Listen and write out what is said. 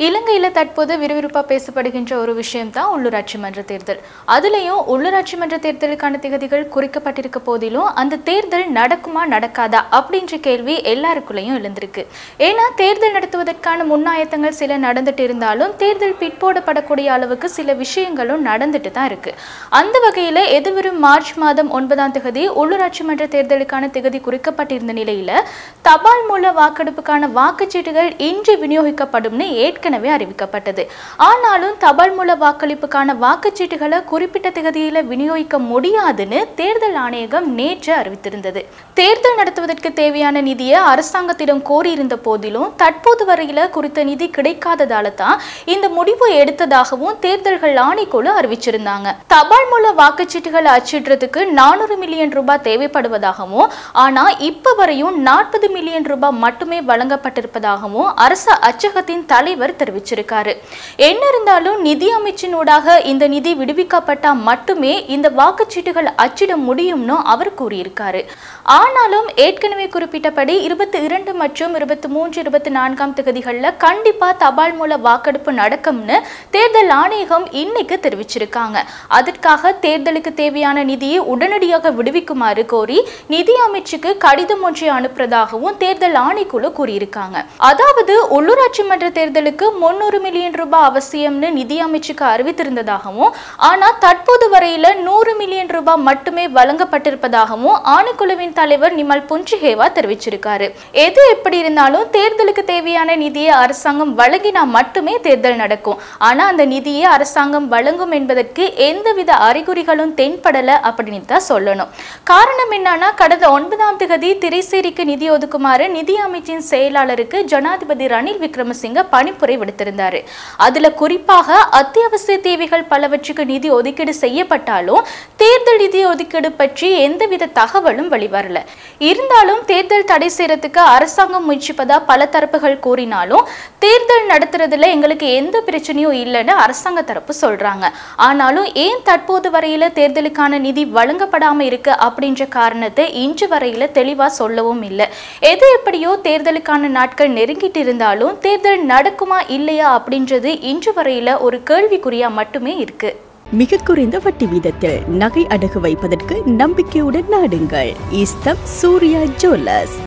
இலங்கையில தற்போது விறுவிறுப்பா பேசப்படுகின்ற ஒரு விஷயம் தான் உள்ளூராட்சி மன்ற தேர்தல் அதுலயும் உள்ளூராட்சி மன்ற தேர்தலுக்கான திகதிகள் குறிக்கப்பட்டிருக்க போதிலும் அந்த தேர்தல் நடக்குமா நடக்காதா அப்படின்ற கேள்வி எல்லாருக்குள்ளேயும் எழுந்திருக்கு ஏன்னா தேர்தல் நடத்துவதற்கான முன்னாயத்தங்கள் சில நடந்துட்டு இருந்தாலும் தேர்தல் பிற்போடப்படக்கூடிய அளவுக்கு சில விஷயங்களும் நடந்துட்டு தான் இருக்கு அந்த வகையில எதிர்வரும் மார்ச் மாதம் ஒன்பதாம் தேதி உள்ளூராட்சி மன்ற தேர்தலுக்கான திகதி குறிக்கப்பட்டிருந்த நிலையில தபால் மூல வாக்கெடுப்புக்கான வாக்குச்சீட்டுகள் இன்று விநியோகிக்கப்படும்னு ஏற்கனவே அறிவிக்கப்பட்டது ஆனாலும் தபால் மூல வாக்களிப்புக்கான வாக்குச்சீட்டுகளை குறிப்பிட்ட திகதியில விநியோகிக்க முடியாதுன்னு தேர்தல் ஆணையகம் நேற்று அறிவித்திருந்தது தேர்தல் நடத்துவதற்கு தேவையான நிதியை அரசாங்கத்திடம் கோரியிருந்த போதிலும் தற்போது வரையில குறித்த நிதி கிடைக்காததால தான் இந்த முடிவு எடுத்ததாகவும் தேர்தல்கள் ஆணைக்குழு அறிவிச்சிருந்தாங்க தபால் மூல வாக்குச்சீட்டுகளை அச்சிடுறதுக்கு நானூறு மில்லியன் ரூபாய் தேவைப்படுவதாகவும் ஆனா இப்ப வரையும் நாற்பது மில்லியன் ரூபாய் மட்டுமே வழங்கப்பட்டிருப்பதாகவும் அரசு அச்சகத்தின் தலைவர் தெரிவிச்சிருக்காரு என்ன இருந்தாலும் நிதி அமைச்சினூடாக இந்த நிதி விடுவிக்கப்பட்டா மட்டுமே இந்த வாக்குச்சீட்டுகள் அச்சிட முடியும்னு அவர் கூறியிருக்காரு ஆனாலும் ஏற்கனவே குறிப்பிட்டபடி இருபத்தி இரண்டு மற்றும் இருபத்தி மூன்று இருபத்தி நான்காம் தேதிகளில் கண்டிப்பா தபால் மூல வாக்கெடுப்பு நடக்கும்னு தேர்தல் ஆணையகம் இன்னைக்கு தெரிவிச்சிருக்காங்க அதற்காக தேர்தலுக்கு தேவையான நிதியை உடனடியாக விடுவிக்குமாறு கோரி நிதி அமைச்சுக்கு கடிதம் ஒன்றை அனுப்புறதாகவும் தேர்தல் ஆணைக்குழு கூறியிருக்காங்க அதாவது உள்ளூராட்சி மன்ற தேர்தலுக்கு முன்னூறு மில்லியன் ரூபாய் அவசியம்னு நிதி அமைச்சுக்கு அறிவித்திருந்ததாகவும் ஆனா தற்போது வரையில நூறு மில்லியன் ரூபாய் மட்டுமே வழங்கப்பட்டிருப்பதாகவும் ஆணைக்குழுவின் தலைவர் நிமல் புஞ்சிஹேவா தெரிவிச்சிருக்காரு எது எப்படி இருந்தாலும் தேர்தலுக்கு தேவையான நிதியை அரசாங்கம் வழங்கினா மட்டுமே தேர்தல் நடக்கும் ஆனா அந்த நிதியை அரசாங்கம் வழங்கும் என்பதற்கு எந்தவித அறிகுறிகளும் தென்படல அப்படின்னு தான் சொல்லணும் காரணம் என்னன்னா கடந்த ஒன்பதாம் தேதி திரைசேரிக்கு நிதி ஒதுக்குமாறு நிதி அமைச்சின் செயலாளருக்கு ஜனாதிபதி ரணில் விக்ரமசிங்க பணிப்புரை விடுத்திருந்தாரு அதுல குறிப்பாக அத்தியாவசிய தேவைகள் பலவற்றுக்கு நிதி ஒதுக்கீடு செய்யப்பட்டாலும் தேர்தல் நிதி ஒதுக்கீடு பற்றி எந்தவித தகவலும் வெளிவரல இருந்தாலும் தேர்தல் தடை செய்யறதுக்கு அரசாங்கம் முயற்சிப்பதா பல தரப்புகள் கூறினாலும் தேர்தல் நடத்துறதுல எங்களுக்கு எந்த பிரச்சனையும் இல்லைன்னு அரசாங்க தரப்பு சொல்றாங்க ஆனாலும் ஏன் தற்போது வரையில தேர்தலுக்கான நிதி வழங்கப்படாம இருக்கு அப்படின்ற காரணத்தை இன்று வரையில தெளிவா சொல்லவும் இல்லை எது எப்படியோ தேர்தலுக்கான நாட்கள் நெருங்கிட்டு இருந்தாலும் தேர்தல் நடக்குமா இல்லையா அப்படின்றது இன்று வரையில ஒரு கேள்விக்குறியா மட்டுமே இருக்கு மிக குறைந்த வட்டி வீதத்தில் நகை அடகு வைப்பதற்கு நம்பிக்கையுடன் நாடுங்கள் ஈஸ்தம் சூர்யா ஜுவல்லர்ஸ்